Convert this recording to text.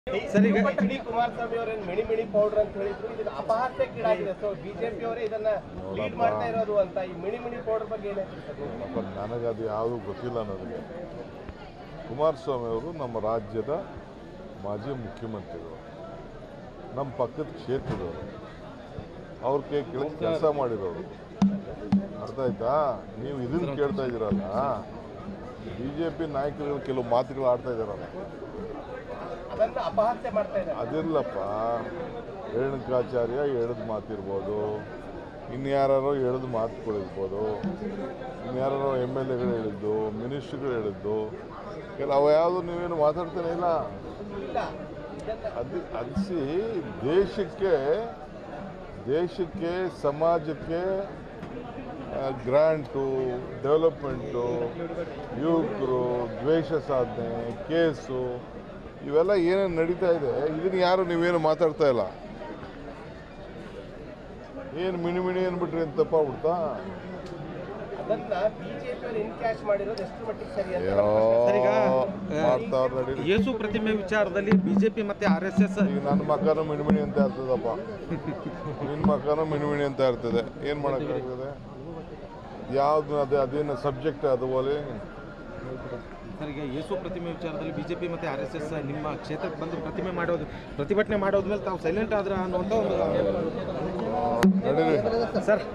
Sir, ಈಗ- H D Kumaraswamy ಅವರೇನು ಮಿಣಿ ಮಿಣಿ powder ಅಂತ ಹೇಳಿದ್ರು ಇದು ಅಪಹಾಸ್ಯಕ್ಕೀಡಾಗಿದೆ ಸೊ ಬಿಜೆಪಿ ಅವರೇ ಇದನ್ನ ಲೀಡ್ ಮಾಡ್ತಾ ಇರೋದು ಅಂತ ಈ ಮಿಣಿ ಮಿಣಿ ಪೌಡರ್ ಬಗ್ಗೆ ಏನ್ ಹೇಳ್ತೀರಿ ಸರ್ ನೀವು? ಅಪ್ಪ ನನಗೆ ಅದು ಯಾವುದೂ ಗೊತ್ತಿಲ್ಲ ನನಗೆ ಕುಮಾರಸ್ವಾಮಿ ಅವರು ನಮ್ಮ ರಾಜ್ಯದ ಮಾಜಿ ಮುಖ್ಯಮಂತ್ರಿಗಳು ನಮ್ಮ ಪಕ್ಕದ ಕ್ಷೇತ್ರದವರು ಅವ್ರ ಕೈ ಕೆಳಗೆ ಕೆಲಸ ಮಾಡಿರೋರು ಅರ್ಥ ಆಯ್ತಾ ನೀವು ಇದನ್ನು ಕೇಳ್ತಾ ಇದ್ದೀರಲ್ಲ ಬಿ ಜೆ ಪಿ ನಾಯಕರುಗಳು ಕೆಲವು ಮಾತುಗಳು ಆಡ್ತಾ ಇದ್ದಾರಲ್ಲ ಅದನ್ನ ಅಪಹಾಸ್ಯ ಮಾಡ್ತಾ ಇದ್ದಾರೆ ಅದಿಲ್ಲಪ್ಪ ರೇಣುಕಾಚಾರ್ಯ ಎಳೆದ ಮಾತಿರ್ಬೋದು ಇನ್ಯಾರೋ ಎಳೆದ ಮಾತುಗಳಿರ್ಬೋದು ಇನ್ಯಾರೋ ಎಮ್ ಎಲ್ ಎಗಳು ಹೇಳಿದ್ದು ಮಿನಿಸ್ಟ್ರುಗಳು ಹೇಳಿದ್ದು ಕೆಲವು ಯಾವುದು ನೀವೇನು ಮಾತಾಡ್ತಾನೆ ಇಲ್ಲ ಇಲ್ಲ ಇದನ್ನ ಅದು ಅದಿಸಿ ದೇಶಕ್ಕೆ ದೇಶಕ್ಕೆ ಸಮಾಜಕ್ಕೆ ಗ್ರ್ಯಾಂಟು ಡೆವಲಪ್ಮೆಂಟು ಯುವಕರು ದ್ವೇಷ ಸಾಧನೆ ಕೇಸು ಇವೆಲ್ಲ ಏನೇನು ನಡೀತಾ ಇದೆ ಇದನ್ನು ಯಾರು ನೀವೇನು ಮಾತಾಡ್ತಾ ಇಲ್ಲ ಏನು ಮಿಣಿ ಮಿಣಿ ಅಂದ್ಬಿಟ್ರಿ ಅಂತ ತಪ್ಪ ಬಿಡ್ತಾ ಅದನ್ನ ಬಿಜೆಪಿ ಅವರು ಇನ್ ಕ್ಯಾಶ್ ಮಾಡಿರೋದು ಎಷ್ಟು ಮಟ್ಟಿಗೆ ಸರಿ ಅಂತ ಅಯ್ಯೋ ಸರ್, ಈಗ, ಮಾಡ್ತಾವ್ರು ನಡೀಲಿ ಯೇಸು ಪ್ರತಿಮೆ ವಿಚಾರದಲ್ಲಿ ಬಿಜೆಪಿ ಮತ್ತೆ ಆರ್ ಎಸ್ ಎಸ್ ಈಗ ನನ್ನ ಮಕ್ಕನೂ ಮಿಣಿಮಿಣಿ ಅಂತ ಇರ್ತದಪ್ಪ ನಿನ್ನ ಮಕ್ಕನೂ ಮಿಣಿಮಿಣಿ ಅಂತ ಇರ್ತದೆ ಏನು ಮಾಡೋಕ್ಕಾಗ್ತದೆ ಯಾವ್ದು ಅದೇ ಅದೇನು ಸಬ್ಜೆಕ್ಟ್ ಅದು ಓಲಿ ಸರ್ ಈಗ ಯೇಸು ಪ್ರತಿಮೆ ವಿಚಾರದಲ್ಲಿ ಬಿಜೆಪಿ ಮತ್ತೆ ಆರ್ ಎಸ್ ಎಸ್ ನಿಮ್ಮ ಕ್ಷೇತ್ರಕ್ಕೆ ಬಂದು ಪ್ರತಿಮೆ ಮಾಡೋದು ಪ್ರತಿಭಟನೆ ಮಾಡೋದ್ಮೇಲೆ ತಾವು ಸೈಲೆಂಟ್ ಆದ್ರ ಅನ್ನುವಂಥ ಒಂದು ನಡೀರಿ ಸರ್